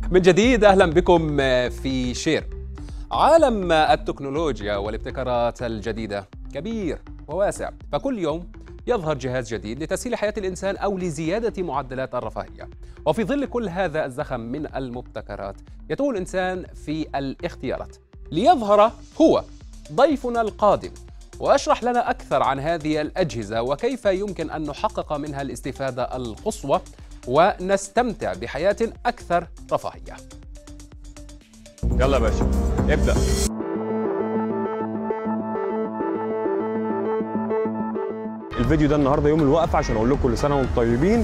من جديد اهلا بكم في شير. عالم التكنولوجيا والابتكارات الجديدة كبير وواسع، فكل يوم يظهر جهاز جديد لتسهيل حياة الإنسان أو لزيادة معدلات الرفاهية. وفي ظل كل هذا الزخم من المبتكرات، يتوه الإنسان في الاختيارات. ليظهر هو ضيفنا القادم واشرح لنا اكثر عن هذه الاجهزه وكيف يمكن ان نحقق منها الاستفاده القصوى ونستمتع بحياه اكثر رفاهيه. يلا يا باشا ابدا الفيديو ده النهارده يوم الوقفه عشان اقول لكم كل سنه وانتم طيبين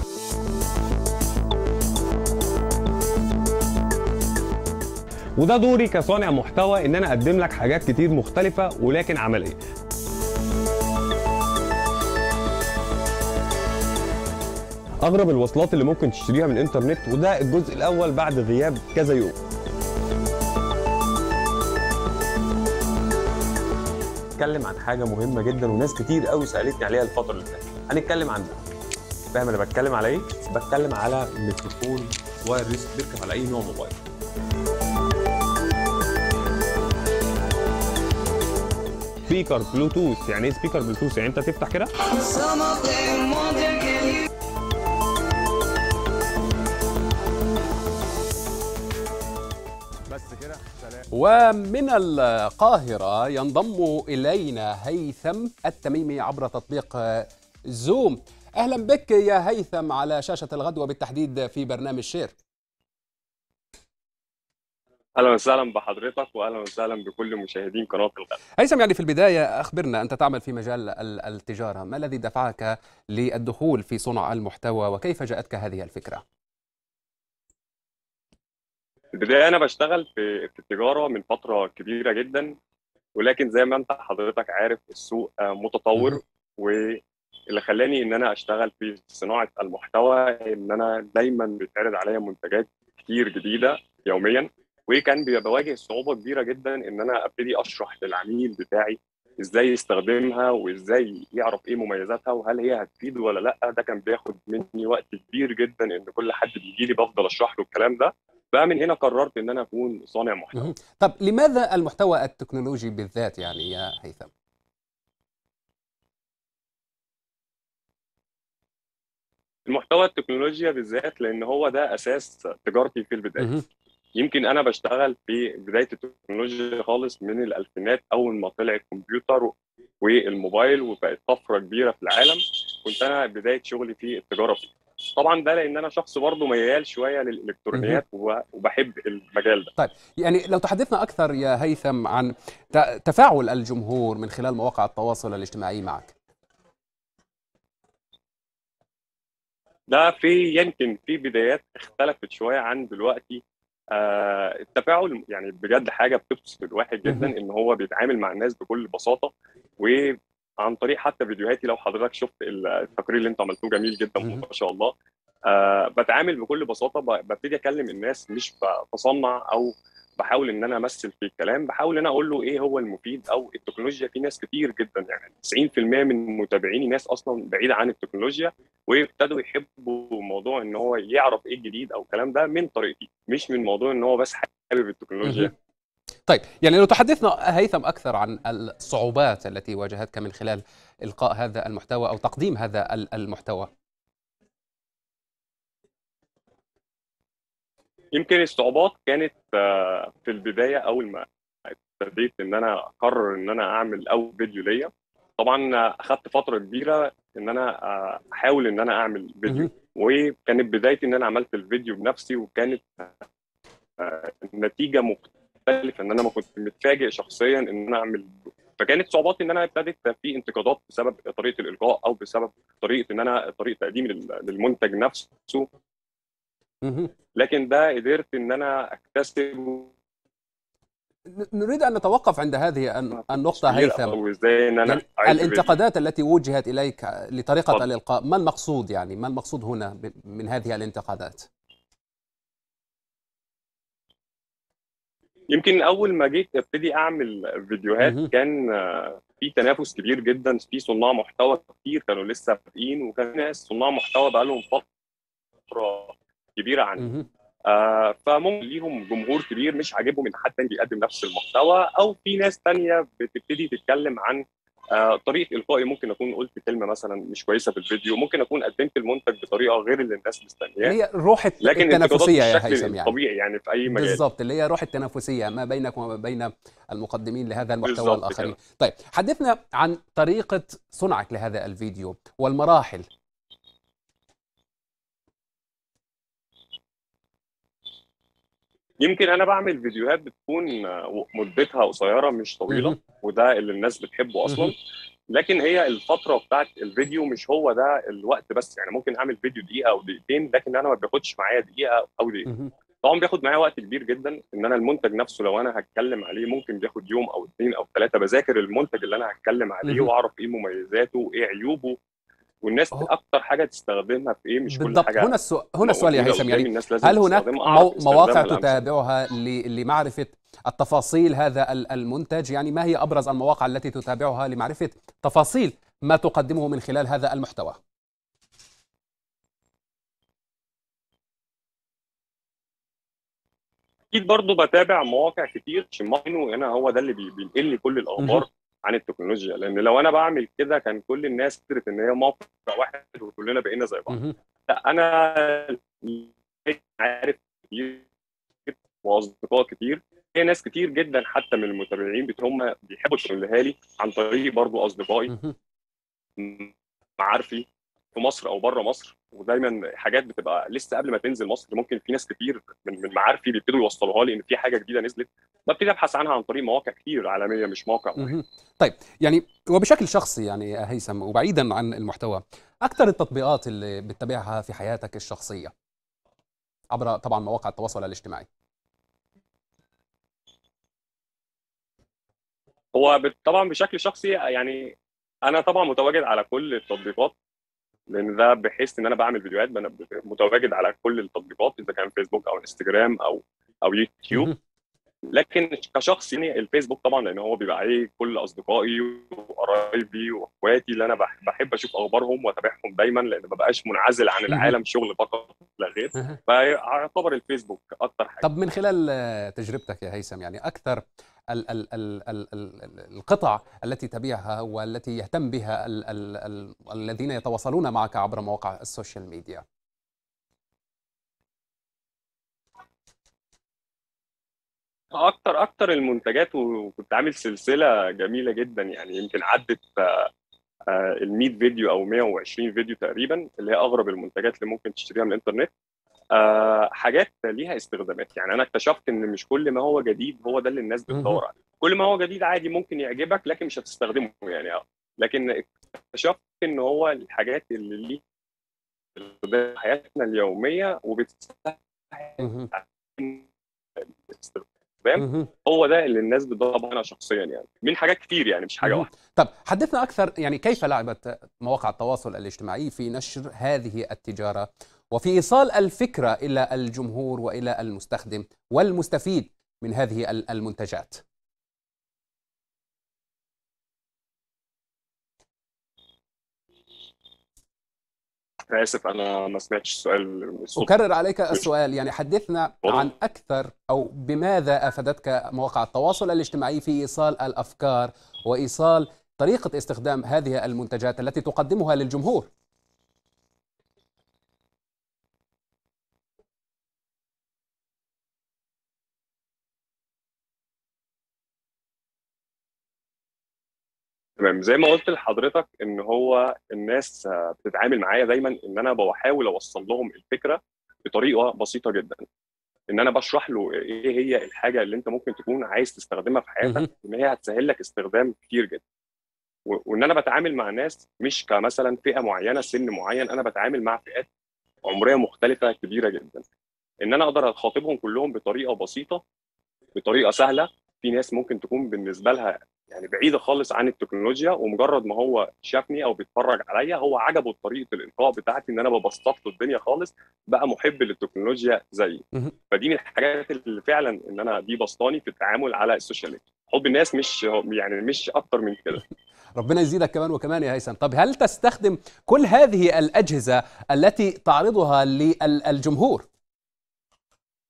وده دوري كصانع محتوى ان انا اقدم لك حاجات كتير مختلفه ولكن عمليه اغرب الوصلات اللي ممكن تشتريها من الانترنت وده الجزء الاول بعد غياب كذا يوم هنتكلم عن حاجه مهمه جدا وناس كتير قوي سالتني عليها الفتره اللي فاتت هنتكلم عن ده فاهم انا بتكلم على ايه بتكلم على ميكروفون وايرلس بيركب على اي نوع موبايل سبيكر بلوتوث يعني ايه سبيكر بلوتوث يعني انت تفتح كده بس كده سلام ومن القاهرة ينضم إلينا هيثم التميمي عبر تطبيق زوم أهلا بك يا هيثم على شاشة الغد وبالتحديد في برنامج شير اهلا وسهلا بحضرتك واهلا وسهلا بكل مشاهدين قناه الغد هيثم يعني في البداية أخبرنا أنت تعمل في مجال ال- التجارة ما الذي دفعك للدخول في صنع المحتوى وكيف جاءتك هذه الفكرة؟ في البدايه انا بشتغل في في التجاره من فتره كبيره جدا ولكن زي ما انت حضرتك عارف السوق آه، متطور واللي خلاني ان انا اشتغل في صناعه المحتوى ان انا دايما بيتعرض عليا منتجات كتير جديده يوميا وكان بيبقى بواجه صعوبه كبيره جدا ان انا ابتدي اشرح للعميل بتاعي ازاي يستخدمها وازاي يعرف ايه مميزاتها وهل هي هتفيده ولا لا ده كان بياخد مني وقت كبير جدا ان كل حد بيجي لي بفضل اشرح له الكلام ده بقى من هنا قررت ان انا اكون صانع محتوى مهم. طب لماذا المحتوى التكنولوجي بالذات يعني يا هيثم؟ المحتوى التكنولوجيا بالذات لان هو ده اساس تجارتي في البدايه مهم. يمكن انا بشتغل في بدايه التكنولوجيا خالص من الالفينات اول ما طلع الكمبيوتر والموبايل وبقت طفره كبيره في العالم كنت انا بدايه شغلي في التجاره فيه طبعا ده لان انا شخص برضه ميال شويه للالكترونيات و- وبحب المجال ده يعني لو تحدثنا أكثر يا هيثم عن ت- تفاعل الجمهور من خلال مواقع التواصل الاجتماعي معك ده في يمكن في بدايات اختلفت شويه عن دلوقتي آه التفاعل يعني بجد حاجه بتبسط الواحد جدا مهم. ان هو بيتعامل مع الناس بكل بساطه وعن طريق حتى فيديوهاتي لو حضرتك شفت التقرير اللي انت عملتوه جميل جدا مهم. ما شاء الله آه بتعامل بكل بساطه ب- ببتدي اكلم الناس مش بتصنع او بحاول ان انا امثل في الكلام بحاول ان انا اقول له ايه هو المفيد او التكنولوجيا في ناس كتير جدا يعني 90% من متابعيني ناس اصلا بعيده عن التكنولوجيا وابتدوا يحبوا موضوع ان هو يعرف ايه الجديد او الكلام ده من طريقتي مش من موضوع ان هو بس حابب التكنولوجيا مهم. طيب يعني لو تحدثنا هيثم أكثر عن الصعوبات التي واجهتك من خلال إلقاء هذا المحتوى أو تقديم هذا ال- المحتوى يمكن الصعوبات كانت آه، في البدايه اول ما ابتديت ان انا اقرر ان انا اعمل اول فيديو ليا طبعا آه، اخدت فتره كبيره ان انا آه، احاول ان انا اعمل فيديو مهم. وكانت بدايتي ان انا عملت الفيديو بنفسي وكانت آه، النتيجه مختلفه ان انا ما كنت متفاجئ شخصيا ان انا اعمل فكانت صعوباتي ان انا ابتدت في انتقادات بسبب طريقه الالقاء او بسبب طريقه ان انا طريقه تقديمي لل- للمنتج نفسه مهم. لكن ده قدرت ان انا اكتسب ن- نريد أن نتوقف عند هذه الن- النقطة هيثم او ازاي ان انا يعني أعيد الفيديو. الانتقادات التي وجهت إليك لطريقة اتفضل. الإلقاء ما المقصود يعني ما المقصود هنا ب- من هذه الانتقادات يمكن اول ما جيت ابتدي اعمل فيديوهات مهم. كان آه، في تنافس كبير جدا في صناع محتوى كتير كانوا لسه بادئين وكان ناس صناع محتوى بقى لهم فتره كبيره عني مهم. آه فممكن ليهم جمهور كبير مش عاجبهم ان حد تاني بيقدم نفس المحتوى او في ناس تانية بتبتدي تتكلم عن آه طريقه القائي ممكن اكون قلت كلمه مثلا مش كويسه في الفيديو ممكن اكون قدمت المنتج بطريقه غير اللي الناس مستنياه هي روح الت- لكن التنافسيه يا الانتقادات هيثم بالشكل يعني الطبيعي يعني في اي مجال بالضبط اللي هي روح التنافسيه ما بينك وما بين المقدمين لهذا المحتوى بالظبط والاخرين كده. طيب حدثنا عن طريقه صنعك لهذا الفيديو والمراحل يمكن انا بعمل فيديوهات بتكون آه، مدتها قصيره مش طويله مهم. وده اللي الناس بتحبه اصلا مهم. لكن هي الفتره بتاعت الفيديو مش هو ده الوقت بس يعني ممكن اعمل فيديو دقيقه او دقيقتين لكن انا ما بياخدش معايا دقيقه او دقيقتين مهم. طبعا بياخد معايا وقت كبير جدا ان انا المنتج نفسه لو انا هتكلم عليه ممكن بياخد يوم او اثنين او ثلاثه بذاكر المنتج اللي انا هتكلم عليه مهم. واعرف ايه مميزاته وايه عيوبه والناس أهو. اكتر حاجه تستخدمها في ايه مش كل بالضبط حاجه هنا السؤال هنا السؤال يا موجودة هيثم قدامي يعني الناس لازم هل هناك تستخدمها، أعرف مو- استخدامها مواقع الأمثل. تتابعها ل- لمعرفة التفاصيل هذا ال- المنتج يعني ما هي أبرز المواقع التي تتابعها لمعرفة تفاصيل ما تقدمه من خلال هذا المحتوى اكيد برضو بتابع مواقع كتير شماينو هنا هو ده اللي بي- بينقل لي كل الاخبار مهم. عن التكنولوجيا لان لو انا بعمل كده كان كل الناس فكره ان هي موقع واحد وكلنا بقينا زي بعض مهم. لا انا عارف كتير واصدقاء كتير في ناس كتير جدا حتى من المتابعين بت- هم بيحبوا التكنولوجيا لي عن طريق برضو اصدقائي مهم. معارفي في مصر او بره مصر ودايما حاجات بتبقى لسه قبل ما تنزل مصر ممكن في ناس كتير من من معارفي بيبتدوا يوصلوها لي ان في حاجه جديده نزلت ببتدي ابحث عنها عن طريق مواقع كتير عالميه مش موقع واحد مهم. طيب يعني وبشكل شخصي يعني يا هيثم وبعيدا عن المحتوى أكثر التطبيقات اللي بتتابعها في حياتك الشخصية عبر طبعا مواقع التواصل الاجتماعي هو بت- طبعا بشكل شخصي يعني انا طبعا متواجد على كل التطبيقات لان ده بحيث ان انا بعمل فيديوهات انا متواجد على كل التطبيقات اذا كان فيسبوك او انستجرام او او يوتيوب مهم. لكن كشخص يعني الفيسبوك طبعا لان هو بيبقى عليه كل اصدقائي وقرايبي واخواتي اللي انا بح- بحب اشوف اخبارهم واتابعهم دايما لان ما بقاش منعزل عن مهم. العالم شغل فقط لا غير مهم. فيعتبر الفيسبوك اكتر حاجه طب من خلال آه، تجربتك يا هيثم يعني أكثر ال ال ال ال ال القطع التي تبيعها والتي يهتم بها ال ال ال الذين يتواصلون معك عبر مواقع السوشيال ميديا اكتر اكتر المنتجات وكنت عامل سلسله جميله جدا يعني يمكن عدت ال 100 فيديو او 120 فيديو تقريبا اللي هي اغرب المنتجات اللي ممكن تشتريها من الانترنت آه، حاجات ليها استخدامات يعني انا اكتشفت ان مش كل ما هو جديد هو ده اللي الناس مهم. بتدور عليه كل ما هو جديد عادي ممكن يعجبك لكن مش هتستخدمه يعني آه. لكن اكتشفت ان هو الحاجات اللي ليها استخدام في حياتنا اليوميه وبتسهل مهم. الاستخدام مهم. هو ده اللي الناس بتدور عليه انا شخصيا يعني من حاجات كتير يعني مش حاجه مهم. واحده طب حدثنا أكثر يعني كيف لعبت مواقع التواصل الاجتماعي في نشر هذه التجارة وفي إيصال الفكرة إلى الجمهور وإلى المستخدم والمستفيد من هذه ال- المنتجات انا اسف انا ما سمعتش السؤال الصوت أكرر عليك السؤال يعني حدثنا تفضل. عن أكثر أو بماذا أفادتك مواقع التواصل الاجتماعي في إيصال الأفكار وإيصال طريقة استخدام هذه المنتجات التي تقدمها للجمهور تمام زي ما قلت لحضرتك ان هو الناس آه، بتتعامل معايا دايما ان انا بحاول اوصل لهم الفكره بطريقه بسيطه جدا ان انا بشرح له ايه هي الحاجه اللي انت ممكن تكون عايز تستخدمها في مهم. حياتك ان هي هتسهل لك استخدام كتير جدا و- وان انا بتعامل مع ناس مش كمثلا فئه معينه سن معين انا بتعامل مع فئات عمريه مختلفه كبيره جدا ان انا اقدر اخاطبهم كلهم بطريقه بسيطه بطريقه سهله في ناس ممكن تكون بالنسبه لها يعني بعيده خالص عن التكنولوجيا ومجرد ما هو شافني او بيتفرج عليا هو عجبه طريقه الالقاء بتاعتي ان انا ببسط له الدنيا خالص بقى محب للتكنولوجيا زيي مهم. فدي من الحاجات اللي فعلا ان انا دي بسطاني في التعامل على السوشيال ميديا حب الناس مش يعني مش اكتر من كده ربنا يزيدك كمان وكمان يا هيثم طب هل تستخدم كل هذه الأجهزة التي تعرضها للجمهور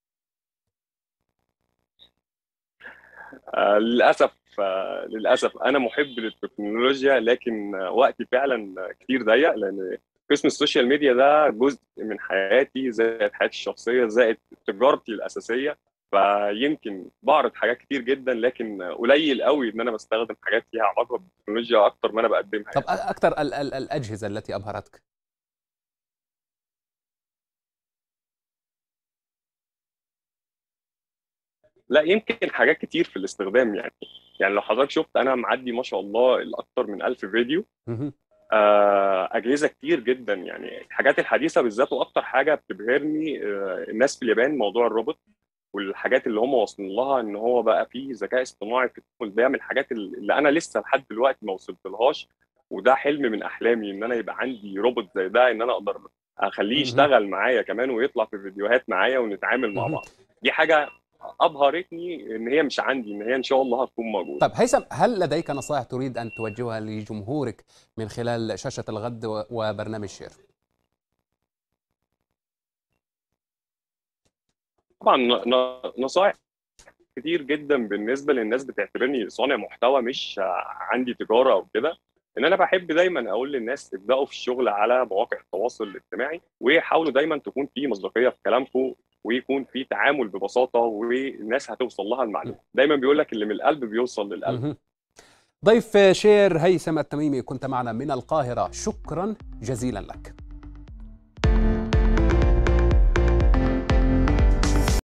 آه، للاسف آه، للاسف انا محب للتكنولوجيا لكن آه، وقتي فعلا كتير ضيق لان قسم السوشيال ميديا ده جزء من حياتي زائد حياتي الشخصيه زائد تجارتي الاساسيه فيمكن بعرض حاجات كتير جدا لكن قليل قوي ان انا بستخدم حاجات ليها علاقه بالتكنولوجيا اكتر ما انا بقدمها طب اكثر ال- ال- الاجهزه التي ابهرتك لا يمكن حاجات كتير في الاستخدام يعني يعني لو حضرتك شفت انا معدي ما شاء الله الاكتر من ألف فيديو مهم. آه، اجهزه كتير جدا يعني الحاجات الحديثه بالذات واكتر حاجه بتبهرني آه، الناس في اليابان موضوع الروبوت والحاجات اللي هم واصلين لها ان هو بقى فيه ذكاء اصطناعي في التدخل بيعمل حاجات اللي انا لسه لحد دلوقتي ما وصلتلهاش وده حلم من احلامي ان انا يبقى عندي روبوت زي ده ان انا اقدر اخليه مهم. يشتغل معايا كمان ويطلع في فيديوهات معايا ونتعامل مع مهم. بعض دي حاجه ابهرتني ان هي مش عندي ان هي ان شاء الله هتكون موجوده طيب هيثم هل لديك نصائح تريد ان توجهها لجمهورك من خلال شاشه الغد و- وبرنامج شير طبعا ن- ن- نصائح كتير جدا بالنسبه للناس بتعتبرني صانع محتوى مش آه، عندي تجاره او كده ان انا بحب دايما اقول للناس ابداوا في الشغل على مواقع التواصل الاجتماعي وحاولوا دايما تكون في مصداقيه في كلامكم ويكون في تعامل ببساطه والناس هتوصل لها المعلومه دايما بيقول لك اللي من القلب بيوصل للقلب مهم. ضيف شير هيثم التميمي كنت معنا من القاهره شكرا جزيلا لك